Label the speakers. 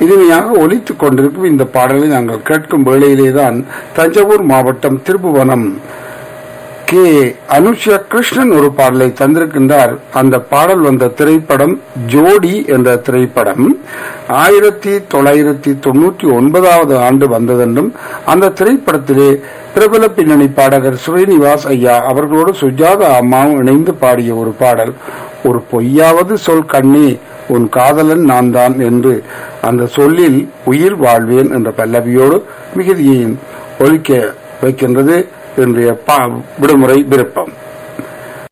Speaker 1: இனிமையாக ஒலித்துக் கொண்டிருக்கும் இந்த பாடலை நாங்கள் கேட்கும் வேளையிலேதான் தஞ்சாவூர் மாவட்டம் திருப்புவனம் கே அனுஷா கிருஷ்ணன் ஒரு பாடலை தந்திருக்கின்றார் அந்த பாடல் வந்த திரைப்படம் ஜோடி என்ற திரைப்படம் ஆயிரத்தி தொள்ளாயிரத்தி தொண்ணூற்றி ஒன்பதாவது ஆண்டு வந்ததென்றும் அந்த திரைப்படத்திலே பிரபல பின்னணி பாடகர் ஸ்ரீனிவாஸ் ஐயா அவர்களோடு சுஜாதா அம்மாவும் இணைந்து பாடிய ஒரு பாடல் ஒரு பொய்யாவது சொல் கண்ணே உன் காதலன் நான் தான் என்று அந்த சொல்லில் உயிர் வாழ்வேன் என்ற பல்லவியோடு மிகுதியையும் ஒலிக்க வைக்கின்றது இன்றைய பா- விடுமுறை விருப்பம்